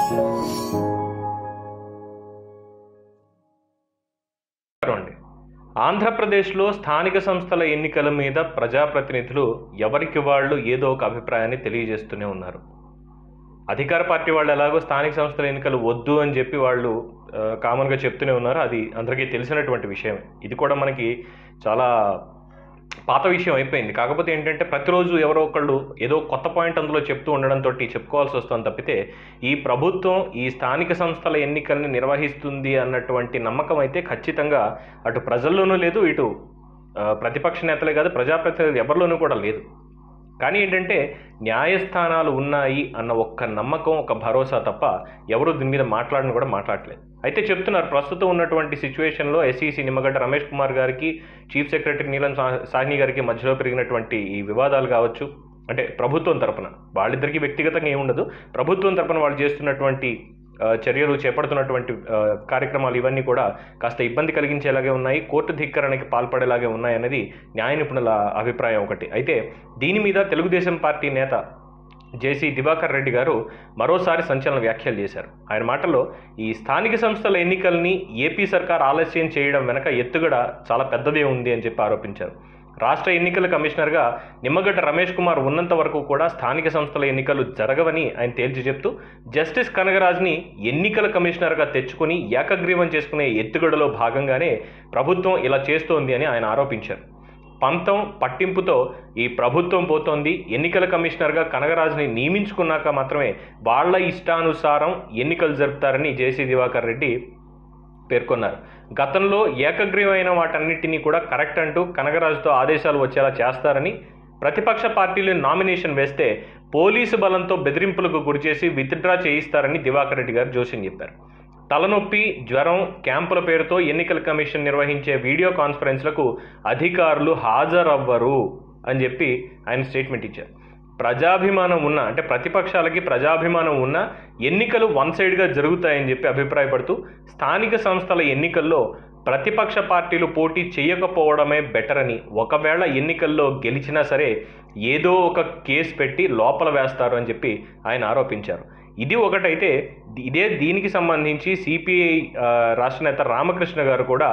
నమస్కారం అండి ఆంధ్రప్రదేశ్లో స్థానిక సంస్థల ఎన్నికల మీద ప్రజాప్రతినిధులు ఎవరికి వాళ్ళు ఏదో ఒక అభిప్రాయాన్ని తెలియజేస్తూనే ఉన్నారు అధికార పార్టీ వాళ్ళు ఎలాగో స్థానిక సంస్థల ఎన్నికలు వద్దు అని చెప్పి వాళ్ళు ఆ, కామన్గా చెప్తూనే ఉన్నారు అది అందరికీ తెలిసినటువంటి విషయం ఇది కూడా మనకి చాలా పాత విషయం అయిపోయింది కాకపోతే ఏంటంటే ప్రతిరోజు ఎవరో ఒకళ్ళు ఏదో కొత్త పాయింట్ అందులో చెప్తూ ఉండడంతో చెప్పుకోవాల్సి వస్తుంది తప్పితే ఈ ప్రభుత్వం ఈ స్థానిక సంస్థల ఎన్నికల్ని నిర్వహిస్తుంది అన్నటువంటి నమ్మకం అయితే ఖచ్చితంగా అటు ప్రజల్లోనూ లేదు ఇటు ఆ, ప్రతిపక్ష నేతలే కాదు ప్రజాప్రతినిధులు ఎవరిలోనూ కూడా లేదు కానీ ఏంటంటే న్యాయస్థానాలు ఉన్నాయి అన్న ఒక్క నమ్మకం ఒక భరోసా తప్ప ఎవరు దీని మీద మాట్లాడని కూడా మాట్లాడలేదు అయితే చెప్తున్నారు ప్రస్తుతం ఉన్నటువంటి సిచ్యువేషన్లో ఎస్ఈసి నిమ్మగడ్డ రమేష్ కుమార్ గారికి చీఫ్ సెక్రటరీ నీలం సా- సాహ్ని గారికి మధ్యలో పెరిగినటువంటి ఈ వివాదాలు కావచ్చు అంటే ప్రభుత్వం తరపున వాళ్ళిద్దరికీ వ్యక్తిగతంగా ఏముండదు ప్రభుత్వం తరపున వాళ్ళు చేస్తున్నటువంటి ఆ, చర్యలు చేపడుతున్నటువంటి ఆ, కార్యక్రమాలు ఇవన్నీ కూడా కాస్త ఇబ్బంది కలిగించేలాగే ఉన్నాయి కోర్టు ధిక్కరణకి పాల్పడేలాగే ఉన్నాయి అనేది న్యాయ నిపుణుల అభిప్రాయం ఒకటి అయితే దీని మీద తెలుగుదేశం పార్టీ నేత జేసీ దివాకర్ రెడ్డి గారు మరోసారి సంచలన వ్యాఖ్యలు చేశారు ఆయన మాటల్లో ఈ స్థానిక సంస్థల ఎన్నికల్ని ఏపీ సర్కార్ ఆలస్యం చేయడం వెనక ఎత్తుగడ చాలా పెద్దదే ఉంది అని చెప్పి ఆరోపించారు రాష్ట్ర ఎన్నికల కమిషనర్గా నిమ్మగడ్డ రమేష్ కుమార్ ఉన్నంత వరకు కూడా స్థానిక సంస్థల ఎన్నికలు జరగవని ఆయన తేల్చి చెప్తూ జస్టిస్ కనగరాజ్ని ఎన్నికల కమిషనర్గా తెచ్చుకొని ఏకగ్రీవం చేసుకునే ఎత్తుగడలో భాగంగానే ప్రభుత్వం ఇలా చేస్తోంది అని ఆయన ఆరోపించారు పంతం పట్టింపుతో ఈ ప్రభుత్వం పోతోంది ఎన్నికల కమిషనర్గా కనగరాజుని నియమించుకున్నాక మాత్రమే వాళ్ళ ఇష్టానుసారం ఎన్నికలు జరుపుతారని జేసీ దివాకర్ రెడ్డి పేర్కొన్నారు గతంలో ఏకగ్రీవమైన వాటన్నిటినీ కూడా కరెక్ట్ అంటూ కనగరాజుతో ఆదేశాలు వచ్చేలా చేస్తారని ప్రతిపక్ష పార్టీలు నామినేషన్ వేస్తే పోలీసు బలంతో బెదిరింపులకు గురిచేసి విత్డ్రా చేయిస్తారని దివాకర్ రెడ్డి గారు జోషిన్ చెప్పారు తలనొప్పి జ్వరం క్యాంపుల పేరుతో ఎన్నికల కమిషన్ నిర్వహించే వీడియో కాన్ఫరెన్స్లకు అధికారులు హాజరవ్వరు అని చెప్పి ఆయన స్టేట్మెంట్ ఇచ్చారు ప్రజాభిమానం ఉన్న అంటే ప్రతిపక్షాలకి ప్రజాభిమానం ఉన్న ఎన్నికలు వన్ సైడ్గా జరుగుతాయని చెప్పి అభిప్రాయపడుతూ స్థానిక సంస్థల ఎన్నికల్లో ప్రతిపక్ష పార్టీలు పోటీ చేయకపోవడమే బెటర్ అని ఒకవేళ ఎన్నికల్లో గెలిచినా సరే ఏదో ఒక కేసు పెట్టి లోపల వేస్తారు అని చెప్పి ఆయన ఆరోపించారు ఇది ఒకటైతే ఇదే దీనికి సంబంధించి సిపిఐ రాష్ట్ర నేత రామకృష్ణ గారు కూడా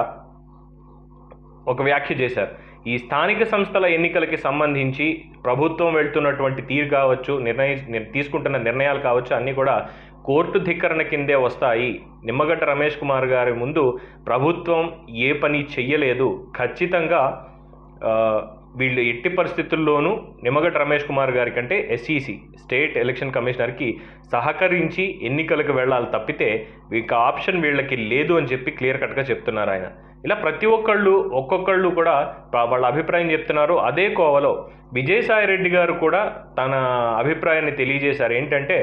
ఒక వ్యాఖ్య చేశారు ఈ స్థానిక సంస్థల ఎన్నికలకి సంబంధించి ప్రభుత్వం వెళ్తున్నటువంటి తీరు కావచ్చు నిర్ణయ నిర్- తీసుకుంటున్న నిర్ణయాలు కావచ్చు అన్నీ కూడా కోర్టు ధిక్కరణ కిందే వస్తాయి నిమ్మగడ్డ రమేష్ కుమార్ గారి ముందు ప్రభుత్వం ఏ పని చెయ్యలేదు ఖచ్చితంగా ఆ, వీళ్ళు ఎట్టి పరిస్థితుల్లోనూ నిమ్మగడ్డ రమేష్ కుమార్ గారి కంటే ఎస్ఈసి స్టేట్ ఎలక్షన్ కమిషనర్కి సహకరించి ఎన్నికలకు వెళ్ళాలి తప్పితే ఇక ఆప్షన్ వీళ్ళకి లేదు అని చెప్పి క్లియర్ కట్గా చెప్తున్నారు ఆయన ఇలా ప్రతి ఒక్కళ్ళు ఒక్కొక్కళ్ళు కూడా ప- వాళ్ళ అభిప్రాయం చెప్తున్నారు అదే కోవలో విజయసాయి రెడ్డి గారు కూడా తన అభిప్రాయాన్ని తెలియజేశారు ఏంటంటే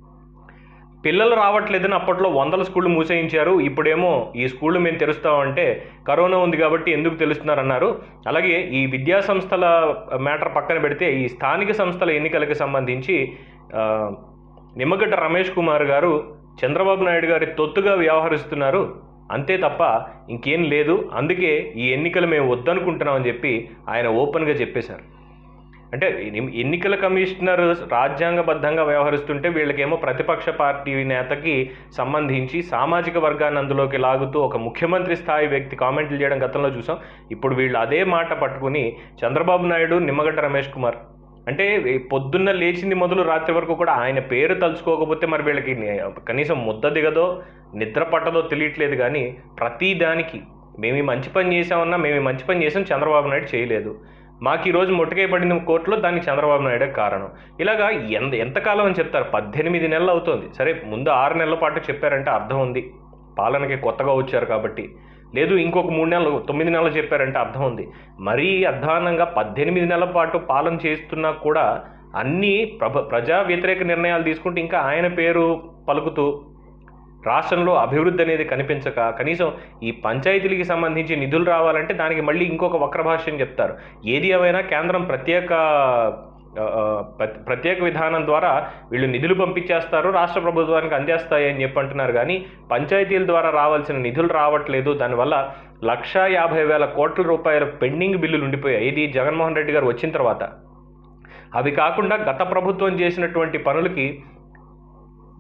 పిల్లలు రావట్లేదని అప్పట్లో వందల స్కూళ్ళు మూసేయించారు ఇప్పుడేమో ఈ స్కూళ్ళు మేము తెరుస్తామంటే కరోనా ఉంది కాబట్టి ఎందుకు తెలుస్తున్నారన్నారు అలాగే ఈ విద్యా సంస్థల మ్యాటర్ పక్కన పెడితే ఈ స్థానిక సంస్థల ఎన్నికలకు సంబంధించి ఆ, నిమ్మగడ్డ రమేష్ కుమార్ గారు చంద్రబాబు నాయుడు గారి తొత్తుగా వ్యవహరిస్తున్నారు అంతే తప్ప ఇంకేం లేదు అందుకే ఈ ఎన్నికలు మేము వద్దనుకుంటున్నామని చెప్పి ఆయన ఓపెన్గా చెప్పేశారు అంటే ఎన్ని- ఎన్నికల కమిషనర్ రాజ్యాంగబద్ధంగా వ్యవహరిస్తుంటే వీళ్ళకేమో ప్రతిపక్ష పార్టీ నేతకి సంబంధించి సామాజిక వర్గాన్ని అందులోకి లాగుతూ ఒక ముఖ్యమంత్రి స్థాయి వ్యక్తి కామెంట్లు చేయడం గతంలో చూసాం ఇప్పుడు వీళ్ళు అదే మాట పట్టుకుని చంద్రబాబు నాయుడు నిమ్మగడ్డ రమేష్ కుమార్ అంటే ఈ పొద్దున్న లేచింది మొదలు రాత్రి వరకు కూడా ఆయన పేరు తలుచుకోకపోతే మరి వీళ్ళకి ని- కనీసం ముద్ద దిగదో నిద్ర పట్టదో తెలియట్లేదు కానీ ప్రతి దానికి మేము ఈ మంచి పని చేసామన్నా మేము ఈ మంచి పని చేసాం చంద్రబాబు నాయుడు చేయలేదు మాకు ఈ రోజు ముట్టకై పడిన కోర్టులో దానికి చంద్రబాబు నాయుడే కారణం ఇలాగా ఎంత ఎంతకాలం అని చెప్తారు పద్దెనిమిది నెలలు అవుతుంది సరే ముందు ఆరు నెలల పాటు చెప్పారంటే అర్థం ఉంది పాలనకి కొత్తగా వచ్చారు కాబట్టి లేదు ఇంకొక మూడు నెలలు తొమ్మిది నెలలు చెప్పారంటే అర్థం ఉంది మరీ అధ్వానంగా పద్దెనిమిది నెలల పాటు పాలన చేస్తున్నా కూడా అన్నీ ప్రభ ప్రజా వ్యతిరేక నిర్ణయాలు తీసుకుంటే ఇంకా ఆయన పేరు పలుకుతూ రాష్ట్రంలో అభివృద్ధి అనేది కనిపించక కనీసం ఈ పంచాయతీలకి సంబంధించి నిధులు రావాలంటే దానికి మళ్ళీ ఇంకొక వక్రభాష్యం చెప్తారు ఏది ఏమైనా కేంద్రం ప్రత్యేక ఆ, ఆ, ప్ర- ప్రత్యేక విధానం ద్వారా వీళ్ళు నిధులు పంపించేస్తారు రాష్ట్ర ప్రభుత్వానికి అందేస్తాయి అని చెప్పి అంటున్నారు కానీ పంచాయతీల ద్వారా రావాల్సిన నిధులు రావట్లేదు దానివల్ల లక్షా యాభై వేల కోట్ల రూపాయల పెండింగ్ బిల్లులు ఉండిపోయాయి ఇది జగన్మోహన్ రెడ్డి గారు వచ్చిన తర్వాత అవి కాకుండా గత ప్రభుత్వం చేసినటువంటి పనులకి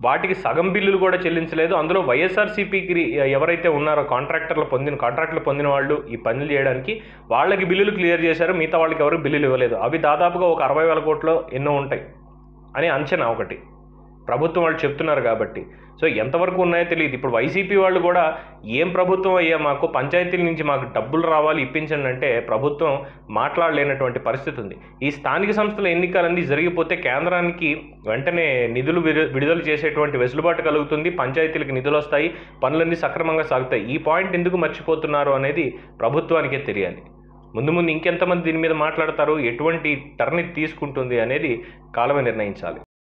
వాటికి సగం బిల్లులు కూడా చెల్లించలేదు అందులో వైఎస్ఆర్సీపీకి ఎవరైతే ఉన్నారో కాంట్రాక్టర్లు పొందిన కాంట్రాక్టులు పొందిన వాళ్ళు ఈ పనులు చేయడానికి వాళ్ళకి బిల్లులు క్లియర్ చేశారు మిగతా వాళ్ళకి ఎవరు బిల్లులు ఇవ్వలేదు అవి దాదాపుగా ఒక అరవై వేల కోట్లో ఎన్నో ఉంటాయి అని అంచనా ఒకటి ప్రభుత్వం వాళ్ళు చెప్తున్నారు కాబట్టి సో ఎంతవరకు ఉన్నాయో తెలియదు ఇప్పుడు వైసీపీ వాళ్ళు కూడా ఏం ప్రభుత్వం అయ్యా మాకు పంచాయతీల నుంచి మాకు డబ్బులు రావాలి ఇప్పించండి అంటే ప్రభుత్వం మాట్లాడలేనటువంటి పరిస్థితి ఉంది ఈ స్థానిక సంస్థల ఎన్నికలన్నీ జరిగిపోతే కేంద్రానికి వెంటనే నిధులు విడు- విడుదల చేసేటువంటి వెసులుబాటు కలుగుతుంది పంచాయతీలకు నిధులు వస్తాయి పనులన్నీ సక్రమంగా సాగుతాయి ఈ పాయింట్ ఎందుకు మర్చిపోతున్నారు అనేది ప్రభుత్వానికే తెలియాలి ముందు ముందు ఇంకెంతమంది దీని మీద మాట్లాడతారు ఎటువంటి టర్న్ ఇది తీసుకుంటుంది అనేది కాలమే నిర్ణయించాలి